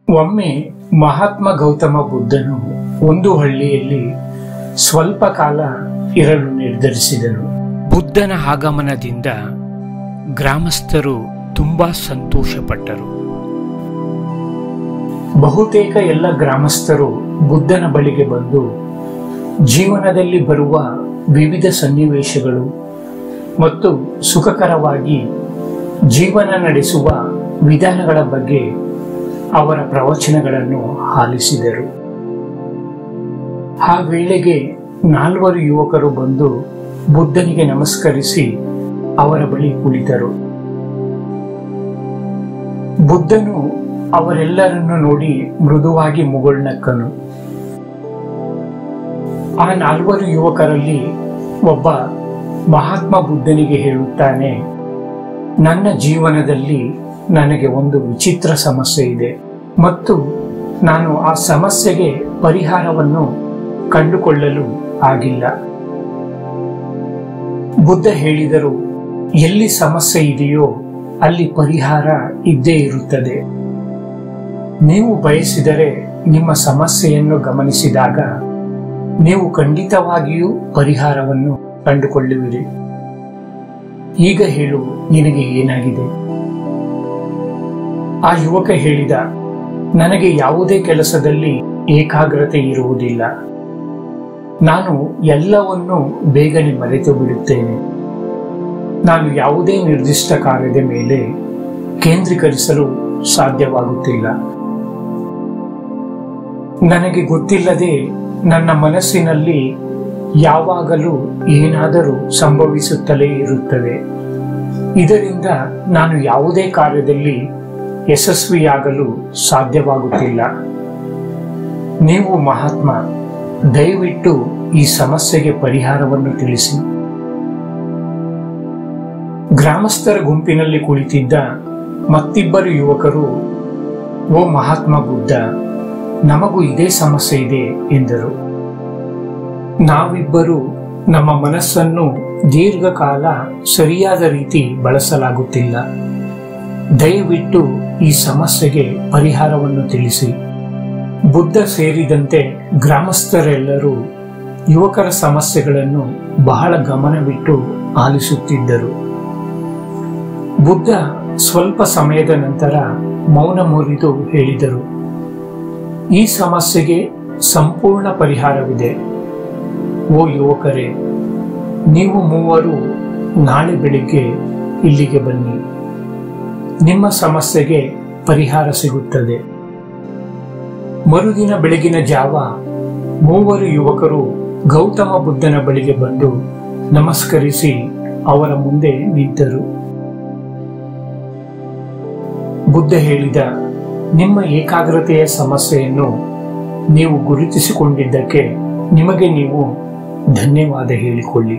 ಒಮ್ಮೆ ಮಹಾತ್ಮ ಗೌತಮ ಬುದ್ಧನು ಒಂದು ಹಳ್ಳಿಯಲ್ಲಿ ಸ್ವಲ್ಪ ಕಾಲ ಇರಲು ನಿರ್ಧರಿಸಿದನು ಬುದ್ಧನ ಆಗಮನದಿಂದ ಗ್ರಾಮಸ್ಥರು ತುಂಬಾ ಸಂತೋಷಪಟ್ಟರು ಬಹುತೇಕ ಎಲ್ಲ ಗ್ರಾಮಸ್ಥರು ಬುದ್ಧನ ಬಳಿಗೆ ಬಂದು ಜೀವನದಲ್ಲಿ ಬರುವ ವಿವಿಧ ಸನ್ನಿವೇಶಗಳು ಮತ್ತು ಸುಖಕರವಾಗಿ ಜೀವನ ನಡೆಸುವ ವಿಧಾನಗಳ ಬಗ್ಗೆ ಅವರ ಪ್ರವಚನಗಳನ್ನು ಆಲಿಸಿದರು ಆ ವೇಳೆಗೆ ನಾಲ್ವರು ಯುವಕರು ಬಂದು ಬುದ್ಧನಿಗೆ ನಮಸ್ಕರಿಸಿ ಅವರ ಬಳಿ ಕುಳಿತರು ಬುದ್ಧನು ಅವರೆಲ್ಲರನ್ನು ನೋಡಿ ಮೃದುವಾಗಿ ಮುಗುಳ್ನಕ್ಕನು ಆ ನಾಲ್ವರು ಯುವಕರಲ್ಲಿ ಒಬ್ಬ ಮಹಾತ್ಮ ಬುದ್ಧನಿಗೆ ಹೇಳುತ್ತಾನೆ ನನ್ನ ಜೀವನದಲ್ಲಿ ನನಗೆ ಒಂದು ವಿಚಿತ್ರ ಸಮಸ್ಯೆ ಇದೆ ಮತ್ತು ನಾನು ಆ ಸಮಸ್ಯೆಗೆ ಪರಿಹಾರವನ್ನು ಕಂಡುಕೊಳ್ಳಲು ಆಗಿಲ್ಲ ಬುದ್ಧ ಹೇಳಿದರು ಎಲ್ಲಿ ಸಮಸ್ಯೆ ಇದೆಯೋ ಅಲ್ಲಿ ಪರಿಹಾರ ಇದ್ದೇ ಇರುತ್ತದೆ ನೀವು ಬಯಸಿದರೆ ನಿಮ್ಮ ಸಮಸ್ಯೆಯನ್ನು ಗಮನಿಸಿದಾಗ ನೀವು ಖಂಡಿತವಾಗಿಯೂ ಪರಿಹಾರವನ್ನು ಕಂಡುಕೊಳ್ಳುವಿರಿ ಈಗ ಹೇಳು ನಿನಗೆ ಏನಾಗಿದೆ ಆ ಯುವಕ ಹೇಳಿದ ನನಗೆ ಯಾವುದೇ ಕೆಲಸದಲ್ಲಿ ಏಕಾಗ್ರತೆ ಇರುವುದಿಲ್ಲ ನಾನು ಎಲ್ಲವನ್ನು ಬೇಗನೆ ಮರೆತು ಬಿಡುತ್ತೇನೆ ನಾನು ಯಾವುದೇ ನಿರ್ದಿಷ್ಟ ಕಾರ್ಯದ ಮೇಲೆ ಕೇಂದ್ರೀಕರಿಸಲು ಸಾಧ್ಯವಾಗುತ್ತಿಲ್ಲ ನನಗೆ ಗೊತ್ತಿಲ್ಲದೆ ನನ್ನ ಮನಸ್ಸಿನಲ್ಲಿ ಯಾವಾಗಲೂ ಏನಾದರೂ ಸಂಭವಿಸುತ್ತಲೇ ಇರುತ್ತದೆ ಇದರಿಂದ ನಾನು ಯಾವುದೇ ಕಾರ್ಯದಲ್ಲಿ ಯಶಸ್ವಿಯಾಗಲು ಸಾಧ್ಯವಾಗುತ್ತಿಲ್ಲ ನೀವು ಮಹಾತ್ಮ ದಯವಿಟ್ಟು ಈ ಸಮಸ್ಯೆಗೆ ಪರಿಹಾರವನ್ನು ತಿಳಿಸಿ ಗ್ರಾಮಸ್ಥರ ಗುಂಪಿನಲ್ಲಿ ಕುಳಿತಿದ್ದ ಮತ್ತಿಬ್ಬರು ಯುವಕರು ಓ ಮಹಾತ್ಮ ಬುದ್ಧ ನಮಗೂ ಇದೇ ಸಮಸ್ಯೆ ಇದೆ ಎಂದರು ನಾವಿಬ್ಬರು ನಮ್ಮ ಮನಸ್ಸನ್ನು ದೀರ್ಘಕಾಲ ಸರಿಯಾದ ರೀತಿ ಬಳಸಲಾಗುತ್ತಿಲ್ಲ ದಯವಿಟ್ಟು ಈ ಸಮಸ್ಯೆಗೆ ಪರಿಹಾರವನ್ನು ತಿಳಿಸಿ ಬುದ್ಧ ಸೇರಿದಂತೆ ಗ್ರಾಮಸ್ಥರೆಲ್ಲರೂ ಯುವಕರ ಸಮಸ್ಯೆಗಳನ್ನು ಬಹಳ ಗಮನವಿಟ್ಟು ಆಲಿಸುತ್ತಿದ್ದರು ಬುದ್ಧ ಸ್ವಲ್ಪ ಸಮಯದ ನಂತರ ಮೌನ ಮುರಿದು ಹೇಳಿದರು ಈ ಸಮಸ್ಯೆಗೆ ಸಂಪೂರ್ಣ ಪರಿಹಾರವಿದೆ ಓ ಯುವಕರೇ ನೀವು ಮೂವರು ನಾಳೆ ಬೆಳಿಗ್ಗೆ ಇಲ್ಲಿಗೆ ಬನ್ನಿ ನಿಮ್ಮ ಸಮಸ್ಯೆಗೆ ಪರಿಹಾರ ಸಿಗುತ್ತದೆ ಮರುದಿನ ಬೆಳಗಿನ ಜಾವ ಮೂವರು ಯುವಕರು ಗೌತಮ ಬುದ್ಧನ ಬಳಿಗೆ ಬಂದು ನಮಸ್ಕರಿಸಿ ಅವರ ಮುಂದೆ ನಿಂತರು ಬುದ್ಧ ಹೇಳಿದ ನಿಮ್ಮ ಏಕಾಗ್ರತೆಯ ಸಮಸ್ಯೆಯನ್ನು ನೀವು ಗುರುತಿಸಿಕೊಂಡಿದ್ದಕ್ಕೆ ನಿಮಗೆ ನೀವು ಧನ್ಯವಾದ ಹೇಳಿಕೊಳ್ಳಿ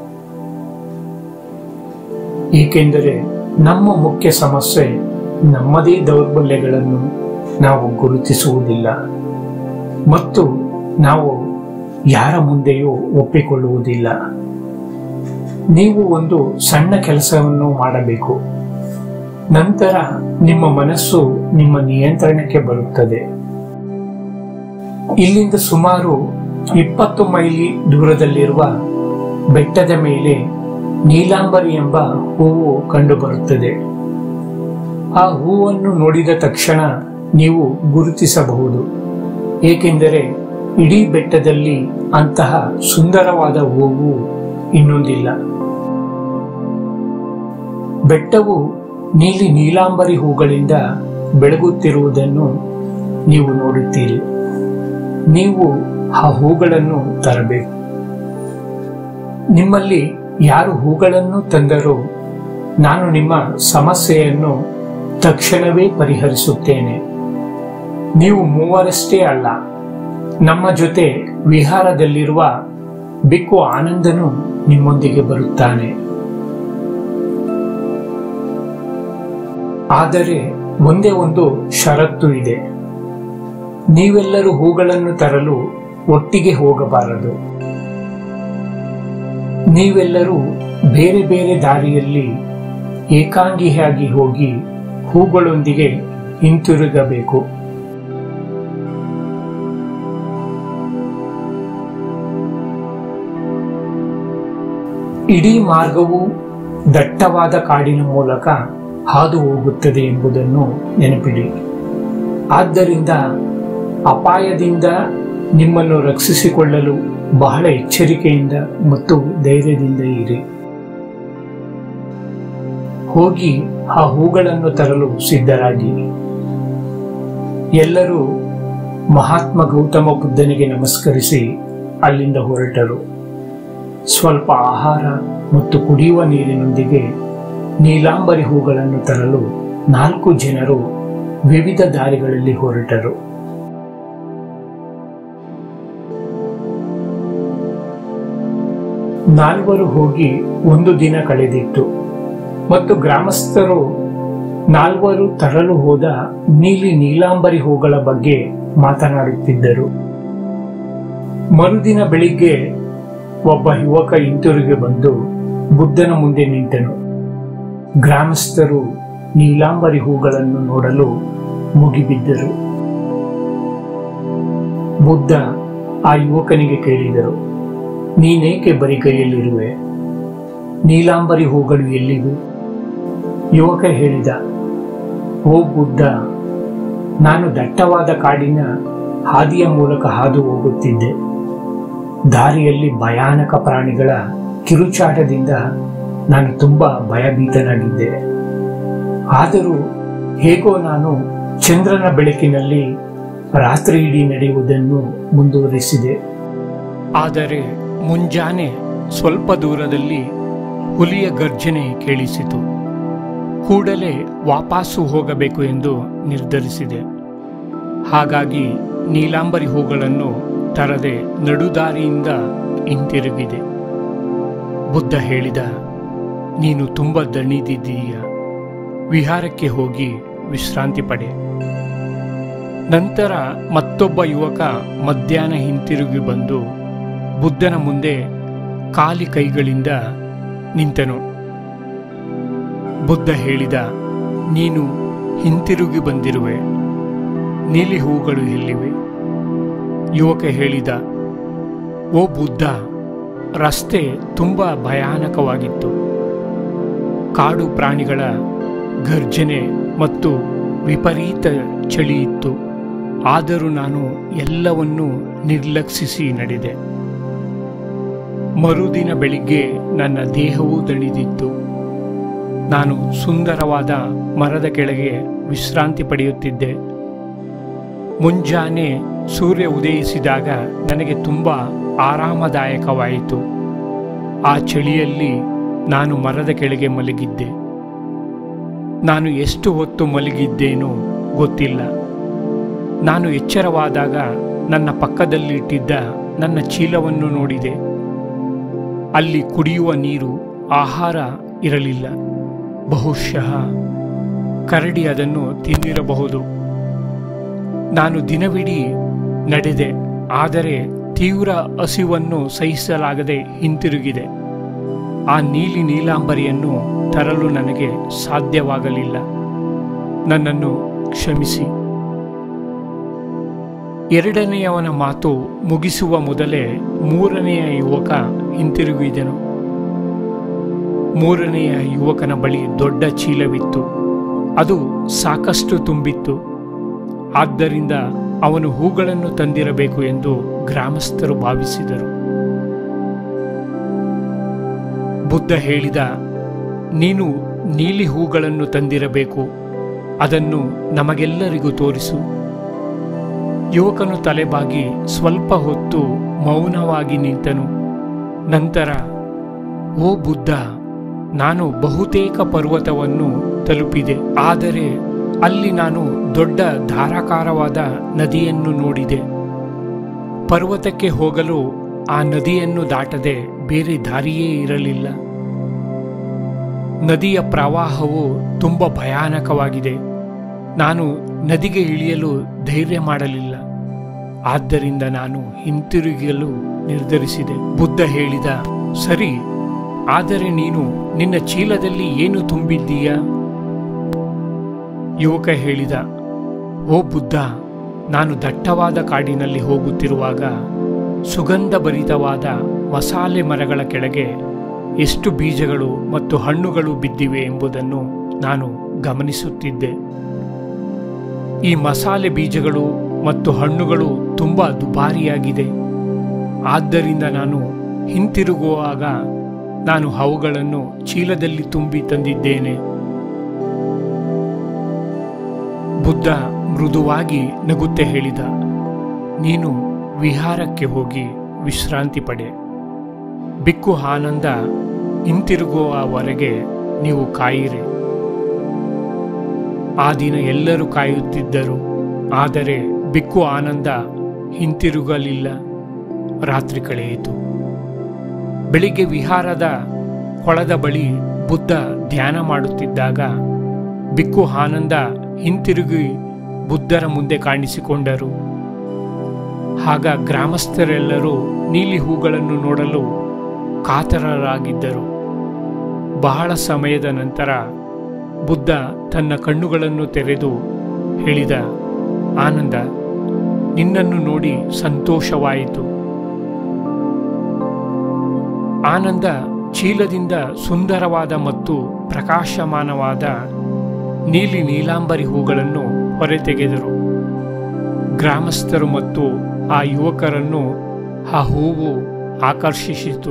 ಏಕೆಂದರೆ ನಮ್ಮ ಮುಖ್ಯ ಸಮಸ್ಯೆ ನಮ್ಮದೇ ದೌರ್ಬಲ್ಯಗಳನ್ನು ನಾವು ಗುರುತಿಸುವುದಿಲ್ಲ ಮತ್ತು ನಾವು ಯಾರ ಮುಂದೆಯೂ ಒಪ್ಪಿಕೊಳ್ಳುವುದಿಲ್ಲ ನೀವು ಒಂದು ಸಣ್ಣ ಕೆಲಸವನ್ನು ಮಾಡಬೇಕು ನಂತರ ನಿಮ್ಮ ಮನಸ್ಸು ನಿಮ್ಮ ನಿಯಂತ್ರಣಕ್ಕೆ ಬರುತ್ತದೆ ಇಲ್ಲಿಂದ ಸುಮಾರು ಇಪ್ಪತ್ತು ಮೈಲಿ ದೂರದಲ್ಲಿರುವ ಬೆಟ್ಟದ ಮೇಲೆ ನೀಲಾಂಬರಿ ಎಂಬ ಹೂವು ಕಂಡುಬರುತ್ತದೆ ಆ ಹೂವನ್ನು ನೋಡಿದ ತಕ್ಷಣ ನೀವು ಗುರುತಿಸಬಹುದು ಏಕೆಂದರೆ ಇಡೀ ಬೆಟ್ಟದಲ್ಲಿ ಅಂತಹ ಸುಂದರವಾದ ಹೂವು ಇನ್ನೊಂದಿಲ್ಲ ಬೆಟ್ಟವು ನೀಲಿ ನೀಲಾಂಬರಿ ಹೂಗಳಿಂದ ಬೆಳಗುತ್ತಿರುವುದನ್ನು ನೀವು ನೋಡುತ್ತೀರಿ ನೀವು ಆ ಹೂಗಳನ್ನು ತರಬೇಕು ನಿಮ್ಮಲ್ಲಿ ಯಾರು ಹೂಗಳನ್ನು ತಂದರೂ ನಾನು ನಿಮ್ಮ ಸಮಸ್ಯೆಯನ್ನು ತಕ್ಷಣವೇ ಪರಿಹರಿಸುತ್ತೇನೆ ನೀವು ಮೂವರಷ್ಟೇ ಅಲ್ಲ ನಮ್ಮ ಜೊತೆ ವಿಹಾರದಲ್ಲಿರುವ ಬಿಕ್ಕು ಆನಂದನು ನಿಮ್ಮೊಂದಿಗೆ ಬರುತ್ತಾನೆ ಆದರೆ ಒಂದೇ ಒಂದು ಷರತ್ತು ಇದೆ ನೀವೆಲ್ಲರೂ ಹೂಗಳನ್ನು ತರಲು ಒಟ್ಟಿಗೆ ಹೋಗಬಾರದು ನೀವೆಲ್ಲರೂ ಬೇರೆ ಬೇರೆ ದಾರಿಯಲ್ಲಿ ಏಕಾಂಗಿಯಾಗಿ ಹೋಗಿ ಹೂಗಳೊಂದಿಗೆ ಹಿಂತಿರುಗಬೇಕು ಇಡೀ ಮಾರ್ಗವು ದಟ್ಟವಾದ ಕಾಡಿನ ಮೂಲಕ ಹಾದು ಹೋಗುತ್ತದೆ ಎಂಬುದನ್ನು ನೆನಪಿಡಿ ಆದ್ದರಿಂದ ಅಪಾಯದಿಂದ ನಿಮ್ಮನ್ನು ರಕ್ಷಿಸಿಕೊಳ್ಳಲು ಬಹಳ ಎಚ್ಚರಿಕೆಯಿಂದ ಮತ್ತು ಧೈರ್ಯದಿಂದ ಇರಿ ಹೋಗಿ ಆ ಹೂಗಳನ್ನು ತರಲು ಸಿದ್ಧರಾಗಿ ಎಲ್ಲರೂ ಮಹಾತ್ಮ ಗೌತಮ ಬುದ್ಧನಿಗೆ ನಮಸ್ಕರಿಸಿ ಅಲ್ಲಿಂದ ಹೊರಟರು ಸ್ವಲ್ಪ ಆಹಾರ ಮತ್ತು ಕುಡಿಯುವ ನೀರಿನೊಂದಿಗೆ ನೀಲಾಂಬರಿ ಹೂಗಳನ್ನು ತರಲು ನಾಲ್ಕು ಜನರು ವಿವಿಧ ದಾರಿಗಳಲ್ಲಿ ಹೊರಟರು ನಾಲ್ವರು ಹೋಗಿ ಒಂದು ದಿನ ಕಳೆದಿತ್ತು ಮತ್ತು ಗ್ರಾಮಸ್ಥರು ನಾಲ್ವರು ತರಲು ಹೋದ ನೀಲಿ ನೀಲಾಂಬರಿ ಹೂಗಳ ಬಗ್ಗೆ ಮಾತನಾಡುತ್ತಿದ್ದರು ಮರುದಿನ ಬೆಳಿಗ್ಗೆ ಒಬ್ಬ ಯುವಕ ಹಿಂತಿರುಗಿ ಬಂದು ಬುದ್ಧನ ಮುಂದೆ ನಿಂತನು ಗ್ರಾಮಸ್ಥರು ನೀಲಾಂಬರಿ ಹೂಗಳನ್ನು ನೋಡಲು ಮುಗಿಬಿದ್ದರು ಬುದ್ಧ ಆ ಯುವಕನಿಗೆ ಕೇಳಿದರು ನೀನೇಕೆ ಬರಿಗೈಯಲ್ಲಿರುವೆ ನೀಲಾಂಬರಿ ಹೂಗಳು ಎಲ್ಲಿವೆ ಯುವಕ ಹೇಳಿದ ಓ ಬುದ್ಧ ನಾನು ದಟ್ಟವಾದ ಕಾಡಿನ ಹಾದಿಯ ಮೂಲಕ ಹಾದು ಹೋಗುತ್ತಿದ್ದೆ ದಾರಿಯಲ್ಲಿ ಭಯಾನಕ ಪ್ರಾಣಿಗಳ ಕಿರುಚಾಟದಿಂದ ನಾನು ತುಂಬಾ ಭಯಭೀತನಾಗಿದ್ದೆ ಆದರೂ ಹೇಗೋ ನಾನು ಚಂದ್ರನ ಬೆಳಕಿನಲ್ಲಿ ರಾತ್ರಿ ಇಡೀ ನಡೆಯುವುದನ್ನು ಮುಂದುವರಿಸಿದೆ ಆದರೆ ಮುಂಜಾನೆ ಸ್ವಲ್ಪ ದೂರದಲ್ಲಿ ಹುಲಿಯ ಗರ್ಜನೆ ಕೇಳಿಸಿತು ಕೂಡಲೇ ವಾಪಸ್ಸು ಹೋಗಬೇಕು ಎಂದು ನಿರ್ಧರಿಸಿದೆ ಹಾಗಾಗಿ ನೀಲಾಂಬರಿ ಹೂಗಳನ್ನು ತರದೆ ನಡುದಾರಿಯಿಂದ ಹಿಂತಿರುಗಿದೆ ಬುದ್ಧ ಹೇಳಿದ ನೀನು ತುಂಬ ದಣಿದಿದ್ದೀಯ ವಿಹಾರಕ್ಕೆ ಹೋಗಿ ವಿಶ್ರಾಂತಿ ಪಡೆ ನಂತರ ಮತ್ತೊಬ್ಬ ಯುವಕ ಮಧ್ಯಾಹ್ನ ಹಿಂತಿರುಗಿ ಬಂದು ಬುದ್ಧನ ಮುಂದೆ ಖಾಲಿ ಕೈಗಳಿಂದ ನಿಂತನು ಬುದ್ಧ ಹೇಳಿದ ನೀನು ಹಿಂತಿರುಗಿ ಬಂದಿರುವೆ ನೀಲಿ ಹೂಗಳು ಎಲ್ಲಿವೆ ಯುವಕ ಹೇಳಿದ ಓ ಬುದ್ಧ ರಸ್ತೆ ತುಂಬ ಭಯಾನಕವಾಗಿತ್ತು ಕಾಡು ಪ್ರಾಣಿಗಳ ಗರ್ಜನೆ ಮತ್ತು ವಿಪರೀತ ಚಳಿ ಇತ್ತು ಆದರೂ ನಾನು ಎಲ್ಲವನ್ನೂ ನಿರ್ಲಕ್ಷಿಸಿ ನಡೆದೆ ಮರುದಿನ ಬೆಳಿಗ್ಗೆ ನನ್ನ ದೇಹವೂ ದಣಿದಿತ್ತು ನಾನು ಸುಂದರವಾದ ಮರದ ಕೆಳಗೆ ವಿಶ್ರಾಂತಿ ಪಡೆಯುತ್ತಿದ್ದೆ ಮುಂಜಾನೆ ಸೂರ್ಯ ಉದಯಿಸಿದಾಗ ನನಗೆ ತುಂಬ ಆರಾಮದಾಯಕವಾಯಿತು ಆ ಚಳಿಯಲ್ಲಿ ನಾನು ಮರದ ಕೆಳಗೆ ಮಲಗಿದ್ದೆ ನಾನು ಎಷ್ಟು ಹೊತ್ತು ಮಲಗಿದ್ದೇನೋ ಗೊತ್ತಿಲ್ಲ ನಾನು ಎಚ್ಚರವಾದಾಗ ನನ್ನ ಪಕ್ಕದಲ್ಲಿಟ್ಟಿದ್ದ ನನ್ನ ಚೀಲವನ್ನು ನೋಡಿದೆ ಅಲ್ಲಿ ಕುಡಿಯುವ ನೀರು ಆಹಾರ ಇರಲಿಲ್ಲ ಬಹುಶಃ ಕರಡಿ ಅದನ್ನು ತಿಂದಿರಬಹುದು ನಾನು ದಿನವಿಡೀ ನಡೆದೆ ಆದರೆ ತೀವ್ರ ಹಸಿವನ್ನು ಸಹಿಸಲಾಗದೆ ಹಿಂತಿರುಗಿದೆ ಆ ನೀಲಿ ನೀಲಾಂಬರಿಯನ್ನು ತರಲು ನನಗೆ ಸಾಧ್ಯವಾಗಲಿಲ್ಲ ನನ್ನನ್ನು ಕ್ಷಮಿಸಿ ಎರಡನೆಯವನ ಮಾತು ಮುಗಿಸುವ ಮೊದಲೇ ಮೂರನೆಯ ಯುವಕ ಹಿಂತಿರುಗಿದನು ಮೂರನೆಯ ಯುವಕನ ಬಳಿ ದೊಡ್ಡ ಚೀಲವಿತ್ತು ಅದು ಸಾಕಷ್ಟು ತುಂಬಿತ್ತು ಆದ್ದರಿಂದ ಅವನು ಹೂಗಳನ್ನು ತಂದಿರಬೇಕು ಎಂದು ಗ್ರಾಮಸ್ಥರು ಭಾವಿಸಿದರು ಬುದ್ಧ ಹೇಳಿದ ನೀನು ನೀಲಿ ಹೂಗಳನ್ನು ತಂದಿರಬೇಕು ಅದನ್ನು ನಮಗೆಲ್ಲರಿಗೂ ತೋರಿಸು ಯುವಕನು ತಲೆಬಾಗಿ ಸ್ವಲ್ಪ ಹೊತ್ತು ಮೌನವಾಗಿ ನಿಂತನು ನಂತರ ಓ ಬುದ್ಧ ನಾನು ಬಹುತೇಕ ಪರ್ವತವನ್ನು ತಲುಪಿದೆ ಆದರೆ ಅಲ್ಲಿ ನಾನು ದೊಡ್ಡ ಧಾರಾಕಾರವಾದ ನದಿಯನ್ನು ನೋಡಿದೆ ಪರ್ವತಕ್ಕೆ ಹೋಗಲು ಆ ನದಿಯನ್ನು ದಾಟದೆ ಬೇರೆ ದಾರಿಯೇ ಇರಲಿಲ್ಲ ನದಿಯ ಪ್ರವಾಹವು ತುಂಬ ಭಯಾನಕವಾಗಿದೆ ನಾನು ನದಿಗೆ ಇಳಿಯಲು ಧೈರ್ಯ ಮಾಡಲಿಲ್ಲ ಆದ್ದರಿಂದ ನಾನು ಹಿಂತಿರುಗಲು ನಿರ್ಧರಿಸಿದೆ ಬುದ್ಧ ಹೇಳಿದ ಸರಿ ಆದರೆ ನೀನು ನಿನ್ನ ಚೀಲದಲ್ಲಿ ಏನು ತುಂಬಿದ್ದೀಯಾ ಯುವಕ ಹೇಳಿದ ಓ ಬುದ್ಧ ನಾನು ದಟ್ಟವಾದ ಕಾಡಿನಲ್ಲಿ ಹೋಗುತ್ತಿರುವಾಗ ಸುಗಂಧ ಭರಿತವಾದ ಮಸಾಲೆ ಮರಗಳ ಕೆಳಗೆ ಎಷ್ಟು ಬೀಜಗಳು ಮತ್ತು ಹಣ್ಣುಗಳು ಬಿದ್ದಿವೆ ಎಂಬುದನ್ನು ನಾನು ಗಮನಿಸುತ್ತಿದ್ದೆ ಈ ಮಸಾಲೆ ಬೀಜಗಳು ಮತ್ತು ಹಣ್ಣುಗಳು ತುಂಬ ದುಬಾರಿಯಾಗಿದೆ ಆದ್ದರಿಂದ ನಾನು ಹಿಂತಿರುಗುವಾಗ ನಾನು ಅವುಗಳನ್ನು ಚೀಲದಲ್ಲಿ ತುಂಬಿ ತಂದಿದ್ದೇನೆ ಬುದ್ಧ ಮೃದುವಾಗಿ ನಗುತ್ತೆ ಹೇಳಿದ ನೀನು ವಿಹಾರಕ್ಕೆ ಹೋಗಿ ವಿಶ್ರಾಂತಿ ಪಡೆ ಬಿಕ್ಕು ಆನಂದ ಹಿಂತಿರುಗುವವರೆಗೆ ನೀವು ಕಾಯಿರಿ ಆ ದಿನ ಎಲ್ಲರೂ ಕಾಯುತ್ತಿದ್ದರು ಆದರೆ ಬಿಕ್ಕು ಆನಂದ ಹಿಂತಿರುಗಲಿಲ್ಲ ರಾತ್ರಿ ಕಳೆಯಿತು ಬೆಳಿಗ್ಗೆ ವಿಹಾರದ ಕೊಳದ ಬಳಿ ಬುದ್ಧ ಧ್ಯಾನ ಮಾಡುತ್ತಿದ್ದಾಗ ಬಿಕ್ಕು ಆನಂದ ಹಿಂತಿರುಗಿ ಬುದ್ಧರ ಮುಂದೆ ಕಾಣಿಸಿಕೊಂಡರು ಆಗ ಗ್ರಾಮಸ್ಥರೆಲ್ಲರೂ ನೀಲಿ ಹೂಗಳನ್ನು ನೋಡಲು ಕಾತರರಾಗಿದ್ದರು ಬಹಳ ಸಮಯದ ನಂತರ ಬುದ್ಧ ತನ್ನ ಕಣ್ಣುಗಳನ್ನು ತೆರೆದು ಹೇಳಿದ ಆನಂದ ನಿನ್ನನ್ನು ನೋಡಿ ಸಂತೋಷವಾಯಿತು ಆನಂದ ಚೀಲದಿಂದ ಸುಂದರವಾದ ಮತ್ತು ಪ್ರಕಾಶಮಾನವಾದ ನೀಲಿ ನೀಲಾಂಬರಿ ಹೂಗಳನ್ನು ಹೊರತೆಗೆದರು ಗ್ರಾಮಸ್ಥರು ಮತ್ತು ಆ ಯುವಕರನ್ನು ಆ ಹೂವು ಆಕರ್ಷಿಸಿತು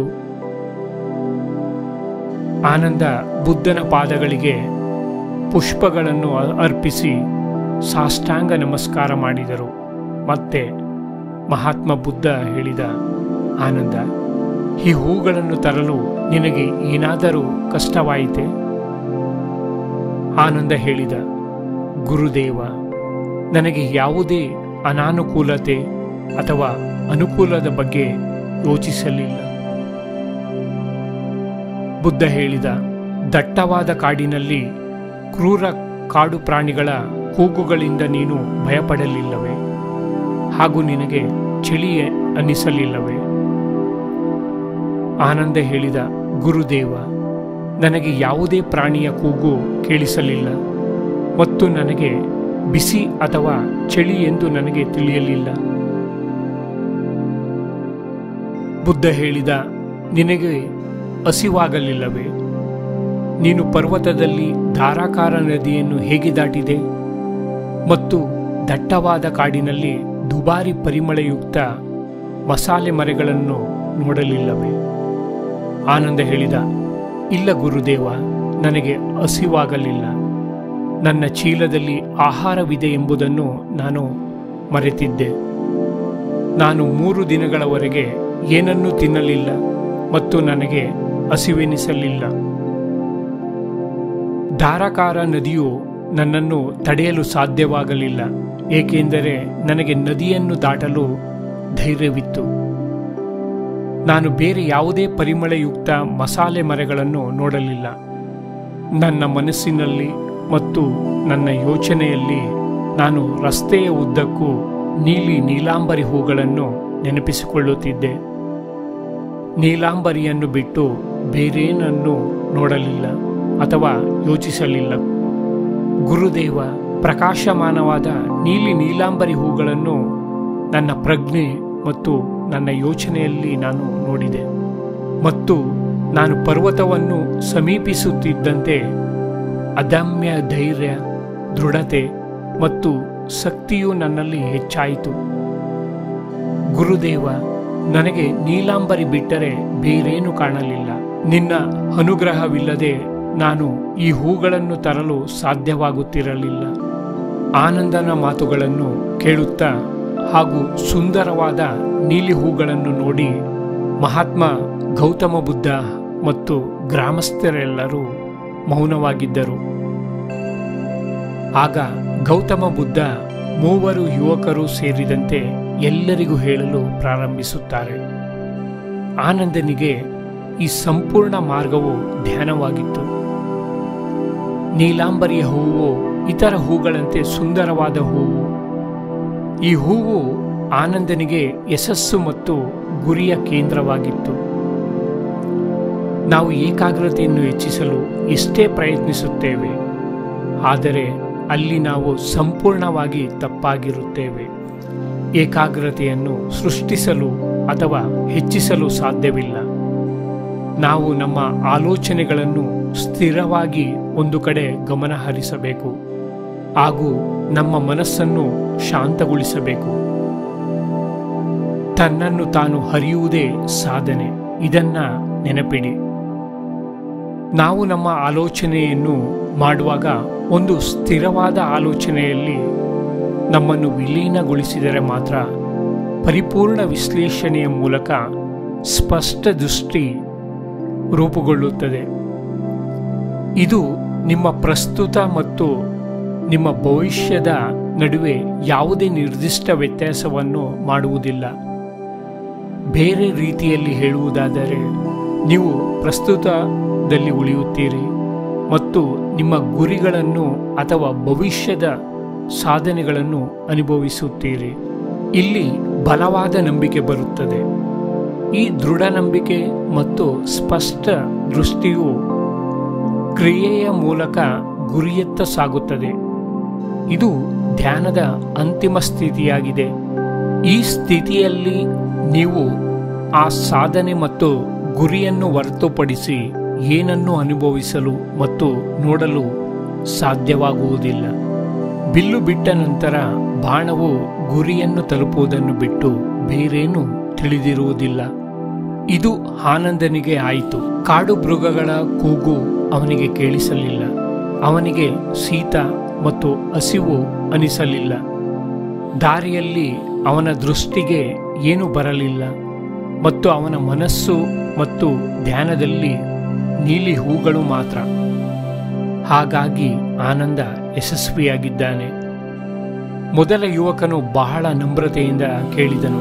ಆನಂದ ಬುದ್ಧನ ಪಾದಗಳಿಗೆ ಪುಷ್ಪಗಳನ್ನು ಅರ್ಪಿಸಿ ಸಾಷ್ಟಾಂಗ ನಮಸ್ಕಾರ ಮಾಡಿದರು ಮತ್ತೆ ಮಹಾತ್ಮ ಬುದ್ಧ ಹೇಳಿದ ಆನಂದ ಈ ಹೂಗಳನ್ನು ತರಲು ನಿನಗೆ ಏನಾದರೂ ಕಷ್ಟವಾಯಿತೆ ಆನಂದ ಹೇಳಿದ ಗುರುದೇವ ನನಗೆ ಯಾವುದೇ ಅನಾನುಕೂಲತೆ ಅಥವಾ ಅನುಕೂಲದ ಬಗ್ಗೆ ಯೋಚಿಸಲಿಲ್ಲ ಬುದ್ಧ ಹೇಳಿದ ದಟ್ಟವಾದ ಕಾಡಿನಲ್ಲಿ ಕ್ರೂರ ಕಾಡು ಪ್ರಾಣಿಗಳ ಕೂಗುಗಳಿಂದ ನೀನು ಭಯಪಡಲಿಲ್ಲವೇ ಹಾಗೂ ನಿನಗೆ ಚಳಿ ಅನ್ನಿಸಲಿಲ್ಲವೇ ಆನಂದ ಹೇಳಿದ ಗುರುದೇವ ನನಗೆ ಯಾವುದೇ ಪ್ರಾಣಿಯ ಕೂಗು ಕೇಳಿಸಲಿಲ್ಲ ಮತ್ತು ನನಗೆ ಬಿಸಿ ಅಥವಾ ಚಳಿ ಎಂದು ನನಗೆ ತಿಳಿಯಲಿಲ್ಲ ಬುದ್ಧ ಹೇಳಿದ ನಿನಗೆ ಹಸಿವಾಗಲಿಲ್ಲವೇ ನೀನು ಪರ್ವತದಲ್ಲಿ ಧಾರಾಕಾರ ನದಿಯನ್ನು ಹೇಗೆ ದಾಟಿದೆ ಮತ್ತು ದಟ್ಟವಾದ ಕಾಡಿನಲ್ಲಿ ದುಬಾರಿ ಪರಿಮಳಯುಕ್ತ ಮಸಾಲೆ ಮರೆಗಳನ್ನು ನೋಡಲಿಲ್ಲವೇ ಆನಂದ ಹೇಳಿದ ಇಲ್ಲ ಗುರುದೇವ ನನಗೆ ಹಸಿವಾಗಲಿಲ್ಲ ನನ್ನ ಚೀಲದಲ್ಲಿ ಆಹಾರವಿದೆ ಎಂಬುದನ್ನು ನಾನು ಮರೆತಿದ್ದೆ ನಾನು ಮೂರು ದಿನಗಳವರೆಗೆ ಏನನ್ನೂ ತಿನ್ನಲಿಲ್ಲ ಮತ್ತು ನನಗೆ ಹಸಿವೆನಿಸಲಿಲ್ಲ ಧಾರಾಕಾರ ನದಿಯು ನನ್ನನ್ನು ತಡೆಯಲು ಸಾಧ್ಯವಾಗಲಿಲ್ಲ ಏಕೆಂದರೆ ನನಗೆ ನದಿಯನ್ನು ದಾಟಲು ಧೈರ್ಯವಿತ್ತು ನಾನು ಬೇರೆ ಯಾವುದೇ ಪರಿಮಳಯುಕ್ತ ಮಸಾಲೆ ಮರಗಳನ್ನು ನೋಡಲಿಲ್ಲ ನನ್ನ ಮನಸ್ಸಿನಲ್ಲಿ ಮತ್ತು ನನ್ನ ಯೋಚನೆಯಲ್ಲಿ ನಾನು ರಸ್ತೆಯ ಉದ್ದಕ್ಕೂ ನೀಲಿ ನೀಲಾಂಬರಿ ಹೂಗಳನ್ನು ನೆನಪಿಸಿಕೊಳ್ಳುತ್ತಿದ್ದೆ ನೀಲಾಂಬರಿಯನ್ನು ಬಿಟ್ಟು ಬೇರೇನನ್ನು ನೋಡಲಿಲ್ಲ ಅಥವಾ ಯೋಚಿಸಲಿಲ್ಲ ಗುರುದೇವ ಪ್ರಕಾಶಮಾನವಾದ ನೀಲಿ ನೀಲಾಂಬರಿ ಹೂಗಳನ್ನು ನನ್ನ ಪ್ರಜ್ಞೆ ಮತ್ತು ನನ್ನ ಯೋಚನೆಯಲ್ಲಿ ನಾನು ನೋಡಿದೆ ಮತ್ತು ನಾನು ಪರ್ವತವನ್ನು ಸಮೀಪಿಸುತ್ತಿದ್ದಂತೆ ಅದಮ್ಯ ಧೈರ್ಯ ದೃಢತೆ ಮತ್ತು ಶಕ್ತಿಯು ನನ್ನಲ್ಲಿ ಹೆಚ್ಚಾಯಿತು ಗುರುದೇವ ನನಗೆ ನೀಲಾಂಬರಿ ಬಿಟ್ಟರೆ ಬೇರೇನು ಕಾಣಲಿಲ್ಲ ನಿನ್ನ ಅನುಗ್ರಹವಿಲ್ಲದೆ ನಾನು ಈ ಹೂಗಳನ್ನು ತರಲು ಸಾಧ್ಯವಾಗುತ್ತಿರಲಿಲ್ಲ ಆನಂದನ ಮಾತುಗಳನ್ನು ಕೇಳುತ್ತಾ ಹಾಗೂ ಸುಂದರವಾದ ನೀಲಿ ಹೂಗಳನ್ನು ನೋಡಿ ಮಹಾತ್ಮ ಗೌತಮ ಬುದ್ಧ ಮತ್ತು ಗ್ರಾಮಸ್ಥರೆಲ್ಲರೂ ಮೌನವಾಗಿದ್ದರು ಆಗ ಗೌತಮ ಬುದ್ಧ ಮೂವರು ಯುವಕರು ಸೇರಿದಂತೆ ಎಲ್ಲರಿಗೂ ಹೇಳಲು ಪ್ರಾರಂಭಿಸುತ್ತಾರೆ ಆನಂದನಿಗೆ ಈ ಸಂಪೂರ್ಣ ಮಾರ್ಗವು ಧ್ಯಾನವಾಗಿತ್ತು ನೀಲಾಂಬರಿಯ ಹೂವು ಇತರ ಹೂಗಳಂತೆ ಸುಂದರವಾದ ಹೂವು ಈ ಹೂವು ಆನಂದನಿಗೆ ಯಶಸ್ಸು ಮತ್ತು ಗುರಿಯ ಕೇಂದ್ರವಾಗಿತ್ತು ನಾವು ಏಕಾಗ್ರತೆಯನ್ನು ಹೆಚ್ಚಿಸಲು ಎಷ್ಟೇ ಪ್ರಯತ್ನಿಸುತ್ತೇವೆ ಆದರೆ ಅಲ್ಲಿ ನಾವು ಸಂಪೂರ್ಣವಾಗಿ ತಪ್ಪಾಗಿರುತ್ತೇವೆ ಏಕಾಗ್ರತೆಯನ್ನು ಸೃಷ್ಟಿಸಲು ಅಥವಾ ಹೆಚ್ಚಿಸಲು ಸಾಧ್ಯವಿಲ್ಲ ನಾವು ನಮ್ಮ ಆಲೋಚನೆಗಳನ್ನು ಸ್ಥಿರವಾಗಿ ಒಂದು ಕಡೆ ಗಮನ ಹರಿಸಬೇಕು ಹಾಗೂ ನಮ್ಮ ಮನಸ್ಸನ್ನು ಶಾಂತಗೊಳಿಸಬೇಕು ತನ್ನನ್ನು ತಾನು ಹರಿಯುವುದೇ ಸಾಧನೆ ಇದನ್ನ ನೆನಪಿಡಿ ನಾವು ನಮ್ಮ ಆಲೋಚನೆಯನ್ನು ಮಾಡುವಾಗ ಒಂದು ಸ್ಥಿರವಾದ ಆಲೋಚನೆಯಲ್ಲಿ ನಮ್ಮನ್ನು ವಿಲೀನಗೊಳಿಸಿದರೆ ಮಾತ್ರ ಪರಿಪೂರ್ಣ ವಿಶ್ಲೇಷಣೆಯ ಮೂಲಕ ಸ್ಪಷ್ಟ ದೃಷ್ಟಿ ರೂಪುಗೊಳ್ಳುತ್ತದೆ ಇದು ನಿಮ್ಮ ಪ್ರಸ್ತುತ ಮತ್ತು ನಿಮ್ಮ ಭವಿಷ್ಯದ ನಡುವೆ ಯಾವುದೇ ನಿರ್ದಿಷ್ಟ ವ್ಯತ್ಯಾಸವನ್ನು ಮಾಡುವುದಿಲ್ಲ ಬೇರೆ ರೀತಿಯಲ್ಲಿ ಹೇಳುವುದಾದರೆ ನೀವು ಪ್ರಸ್ತುತದಲ್ಲಿ ಉಳಿಯುತ್ತೀರಿ ಮತ್ತು ನಿಮ್ಮ ಗುರಿಗಳನ್ನು ಅಥವಾ ಭವಿಷ್ಯದ ಸಾಧನೆಗಳನ್ನು ಅನುಭವಿಸುತ್ತೀರಿ ಇಲ್ಲಿ ಬಲವಾದ ನಂಬಿಕೆ ಬರುತ್ತದೆ ಈ ದೃಢ ನಂಬಿಕೆ ಮತ್ತು ಸ್ಪಷ್ಟ ದೃಷ್ಟಿಯು ಕ್ರಿಯೆಯ ಮೂಲಕ ಗುರಿಯತ್ತ ಸಾಗುತ್ತದೆ ಇದು ಧ್ಯಾನದ ಅಂತಿಮ ಸ್ಥಿತಿಯಾಗಿದೆ ಈ ಸ್ಥಿತಿಯಲ್ಲಿ ನೀವು ಆ ಸಾಧನೆ ಮತ್ತು ಗುರಿಯನ್ನು ಹೊರತುಪಡಿಸಿ ಏನನ್ನು ಅನುಭವಿಸಲು ಮತ್ತು ನೋಡಲು ಸಾಧ್ಯವಾಗುವುದಿಲ್ಲ ಬಿಲ್ಲು ಬಿಟ್ಟ ನಂತರ ಬಾಣವು ಗುರಿಯನ್ನು ತಲುಪುವುದನ್ನು ಬಿಟ್ಟು ಬೇರೇನು ತಿಳಿದಿರುವುದಿಲ್ಲ ಇದು ಆನಂದನಿಗೆ ಆಯಿತು ಕಾಡು ಮೃಗಗಳ ಕೂಗು ಅವನಿಗೆ ಕೇಳಿಸಲಿಲ್ಲ ಅವನಿಗೆ ಶೀತ ಮತ್ತು ಹಸಿವು ಅನಿಸಲಿಲ್ಲ ದಾರಿಯಲ್ಲಿ ಅವನ ದೃಷ್ಟಿಗೆ ಏನು ಬರಲಿಲ್ಲ ಮತ್ತು ಅವನ ಮನಸ್ಸು ಮತ್ತು ಧ್ಯಾನದಲ್ಲಿ ನೀಲಿ ಹೂಗಳು ಮಾತ್ರ ಹಾಗಾಗಿ ಆನಂದ ಯಶಸ್ವಿಯಾಗಿದ್ದಾನೆ ಮೊದಲ ಯುವಕನು ಬಹಳ ನಮ್ರತೆಯಿಂದ ಕೇಳಿದನು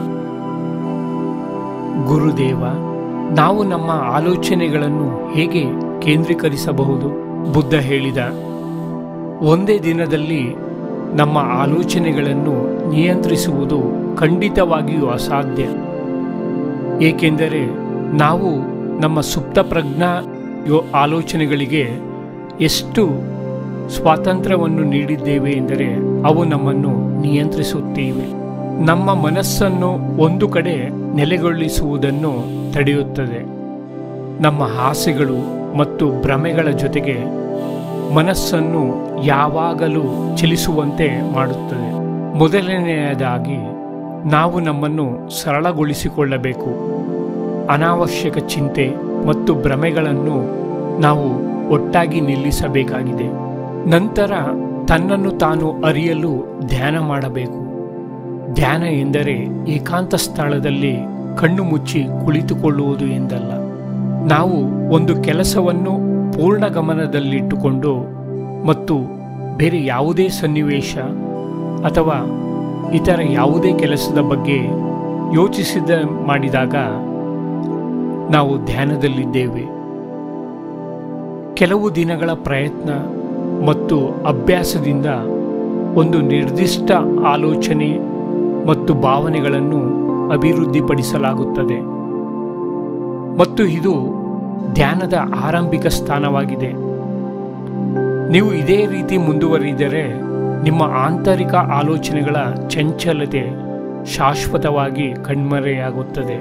ಗುರುದೇವ ನಾವು ನಮ್ಮ ಆಲೋಚನೆಗಳನ್ನು ಹೇಗೆ ಕೇಂದ್ರೀಕರಿಸಬಹುದು ಬುದ್ಧ ಹೇಳಿದ ಒಂದೇ ದಿನದಲ್ಲಿ ನಮ್ಮ ಆಲೋಚನೆಗಳನ್ನು ನಿಯಂತ್ರಿಸುವುದು ಖಂಡಿತವಾಗಿಯೂ ಅಸಾಧ್ಯ ಏಕೆಂದರೆ ನಾವು ನಮ್ಮ ಸುಪ್ತ ಪ್ರಜ್ಞಾ ಯೋ ಆಲೋಚನೆಗಳಿಗೆ ಎಷ್ಟು ಸ್ವಾತಂತ್ರ್ಯವನ್ನು ನೀಡಿದ್ದೇವೆ ಎಂದರೆ ಅವು ನಮ್ಮನ್ನು ನಿಯಂತ್ರಿಸುತ್ತಿವೆ ನಮ್ಮ ಮನಸ್ಸನ್ನು ಒಂದು ಕಡೆ ನೆಲೆಗೊಳಿಸುವುದನ್ನು ತಡೆಯುತ್ತದೆ ನಮ್ಮ ಆಸೆಗಳು ಮತ್ತು ಭ್ರಮೆಗಳ ಜೊತೆಗೆ ಮನಸ್ಸನ್ನು ಯಾವಾಗಲೂ ಚಲಿಸುವಂತೆ ಮಾಡುತ್ತದೆ ಮೊದಲನೆಯದಾಗಿ ನಾವು ನಮ್ಮನ್ನು ಸರಳಗೊಳಿಸಿಕೊಳ್ಳಬೇಕು ಅನಾವಶ್ಯಕ ಚಿಂತೆ ಮತ್ತು ಭ್ರಮೆಗಳನ್ನು ನಾವು ಒಟ್ಟಾಗಿ ನಿಲ್ಲಿಸಬೇಕಾಗಿದೆ ನಂತರ ತನ್ನನ್ನು ತಾನು ಅರಿಯಲು ಧ್ಯಾನ ಮಾಡಬೇಕು ಧ್ಯಾನ ಎಂದರೆ ಏಕಾಂತ ಸ್ಥಳದಲ್ಲಿ ಕಣ್ಣು ಮುಚ್ಚಿ ಕುಳಿತುಕೊಳ್ಳುವುದು ಎಂದಲ್ಲ ನಾವು ಒಂದು ಕೆಲಸವನ್ನು ಪೂರ್ಣ ಗಮನದಲ್ಲಿಟ್ಟುಕೊಂಡು ಮತ್ತು ಬೇರೆ ಯಾವುದೇ ಸನ್ನಿವೇಶ ಅಥವಾ ಇತರ ಯಾವುದೇ ಕೆಲಸದ ಬಗ್ಗೆ ಯೋಚಿಸಿದ ಮಾಡಿದಾಗ ನಾವು ಧ್ಯಾನದಲ್ಲಿದ್ದೇವೆ ಕೆಲವು ದಿನಗಳ ಪ್ರಯತ್ನ ಮತ್ತು ಅಭ್ಯಾಸದಿಂದ ಒಂದು ನಿರ್ದಿಷ್ಟ ಆಲೋಚನೆ ಮತ್ತು ಭಾವನೆಗಳನ್ನು ಅಭಿವೃದ್ಧಿಪಡಿಸಲಾಗುತ್ತದೆ ಮತ್ತು ಇದು ಧ್ಯಾನದ ಆರಂಭಿಕ ಸ್ಥಾನವಾಗಿದೆ ನೀವು ಇದೇ ರೀತಿ ಮುಂದುವರಿದರೆ ನಿಮ್ಮ ಆಂತರಿಕ ಆಲೋಚನೆಗಳ ಚಂಚಲತೆ ಶಾಶ್ವತವಾಗಿ ಕಣ್ಮರೆಯಾಗುತ್ತದೆ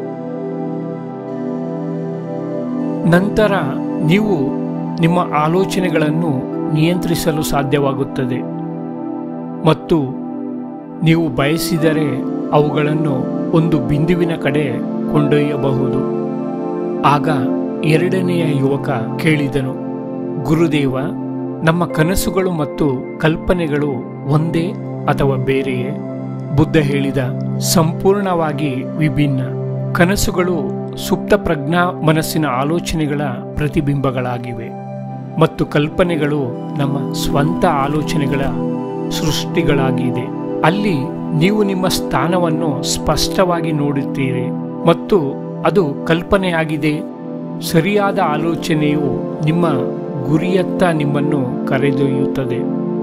ನಂತರ ನೀವು ನಿಮ್ಮ ಆಲೋಚನೆಗಳನ್ನು ನಿಯಂತ್ರಿಸಲು ಸಾಧ್ಯವಾಗುತ್ತದೆ ಮತ್ತು ನೀವು ಬಯಸಿದರೆ ಅವುಗಳನ್ನು ಒಂದು ಬಿಂದುವಿನ ಕಡೆ ಕೊಂಡೊಯ್ಯಬಹುದು ಆಗ ಎರಡನೆಯ ಯುವಕ ಕೇಳಿದನು ಗುರುದೇವ ನಮ್ಮ ಕನಸುಗಳು ಮತ್ತು ಕಲ್ಪನೆಗಳು ಒಂದೇ ಅಥವಾ ಬೇರೆಯೇ ಬುದ್ಧ ಹೇಳಿದ ಸಂಪೂರ್ಣವಾಗಿ ವಿಭಿನ್ನ ಕನಸುಗಳು ಸುಪ್ತ ಪ್ರಜ್ಞಾ ಮನಸ್ಸಿನ ಆಲೋಚನೆಗಳ ಪ್ರತಿಬಿಂಬಗಳಾಗಿವೆ ಮತ್ತು ಕಲ್ಪನೆಗಳು ನಮ್ಮ ಸ್ವಂತ ಆಲೋಚನೆಗಳ ಸೃಷ್ಟಿಗಳಾಗಿದೆ ಅಲ್ಲಿ ನೀವು ನಿಮ್ಮ ಸ್ಥಾನವನ್ನು ಸ್ಪಷ್ಟವಾಗಿ ನೋಡುತ್ತೀರಿ ಮತ್ತು ಅದು ಕಲ್ಪನೆಯಾಗಿದೆ ಸರಿಯಾದ ಆಲೋಚನೆಯು ನಿಮ್ಮ ಗುರಿಯತ್ತ ನಿಮ್ಮನ್ನು ಕರೆದೊಯ್ಯುತ್ತದೆ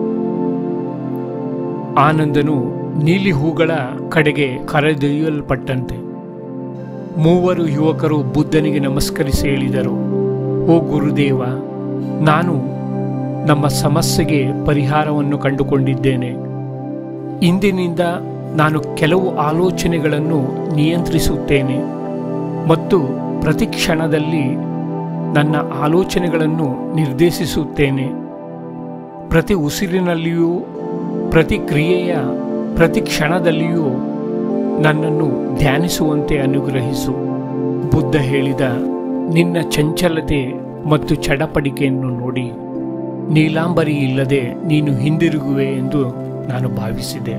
ಆನಂದನು ನೀಲಿ ಹೂಗಳ ಕಡೆಗೆ ಕರೆದೊಯ್ಯಲ್ಪಟ್ಟಂತೆ ಮೂವರು ಯುವಕರು ಬುದ್ಧನಿಗೆ ನಮಸ್ಕರಿಸಿ ಹೇಳಿದರು ಓ ಗುರುದೇವ ನಾನು ನಮ್ಮ ಸಮಸ್ಯೆಗೆ ಪರಿಹಾರವನ್ನು ಕಂಡುಕೊಂಡಿದ್ದೇನೆ ಇಂದಿನಿಂದ ನಾನು ಕೆಲವು ಆಲೋಚನೆಗಳನ್ನು ನಿಯಂತ್ರಿಸುತ್ತೇನೆ ಮತ್ತು ಪ್ರತಿ ಕ್ಷಣದಲ್ಲಿ ನನ್ನ ಆಲೋಚನೆಗಳನ್ನು ನಿರ್ದೇಶಿಸುತ್ತೇನೆ ಪ್ರತಿ ಉಸಿರಿನಲ್ಲಿಯೂ ಪ್ರತಿ ಕ್ರಿಯೆಯ ಪ್ರತಿ ಕ್ಷಣದಲ್ಲಿಯೂ ನನ್ನನ್ನು ಧ್ಯಾನಿಸುವಂತೆ ಅನುಗ್ರಹಿಸು ಬುದ್ಧ ಹೇಳಿದ ನಿನ್ನ ಚಂಚಲತೆ ಮತ್ತು ಚಡಪಡಿಕೆಯನ್ನು ನೋಡಿ ನೀಲಾಂಬರಿ ಇಲ್ಲದೆ ನೀನು ಹಿಂದಿರುಗುವೆ ಎಂದು ನಾನು ಭಾವಿಸಿದೆ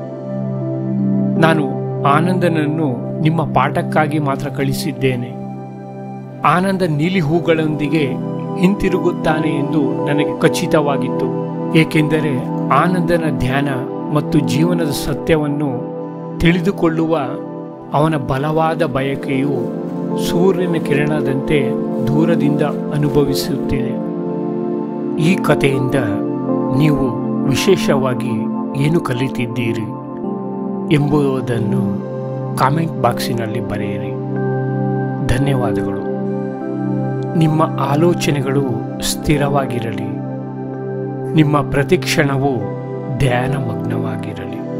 ನಾನು ಆನಂದನನ್ನು ನಿಮ್ಮ ಪಾಠಕ್ಕಾಗಿ ಮಾತ್ರ ಕಳಿಸಿದ್ದೇನೆ ಆನಂದ ನೀಲಿ ಹೂಗಳೊಂದಿಗೆ ಹಿಂತಿರುಗುತ್ತಾನೆ ಎಂದು ನನಗೆ ಖಚಿತವಾಗಿತ್ತು ಏಕೆಂದರೆ ಆನಂದನ ಧ್ಯಾನ ಮತ್ತು ಜೀವನದ ಸತ್ಯವನ್ನು ತಿಳಿದುಕೊಳ್ಳುವ ಅವನ ಬಲವಾದ ಬಯಕೆಯು ಸೂರ್ಯನ ಕಿರಣದಂತೆ ದೂರದಿಂದ ಅನುಭವಿಸುತ್ತಿದೆ ಈ ಕಥೆಯಿಂದ ನೀವು ವಿಶೇಷವಾಗಿ ಏನು ಕಲಿತಿದ್ದೀರಿ ಎಂಬುದನ್ನು ಕಾಮೆಂಟ್ ಬಾಕ್ಸಿನಲ್ಲಿ ಬರೆಯಿರಿ ಧನ್ಯವಾದಗಳು ನಿಮ್ಮ ಆಲೋಚನೆಗಳು ಸ್ಥಿರವಾಗಿರಲಿ ನಿಮ್ಮ ಪ್ರತಿಕ್ಷಣವು ಧ್ಯಾನಮಗ್ನವಾಗಿರಲಿ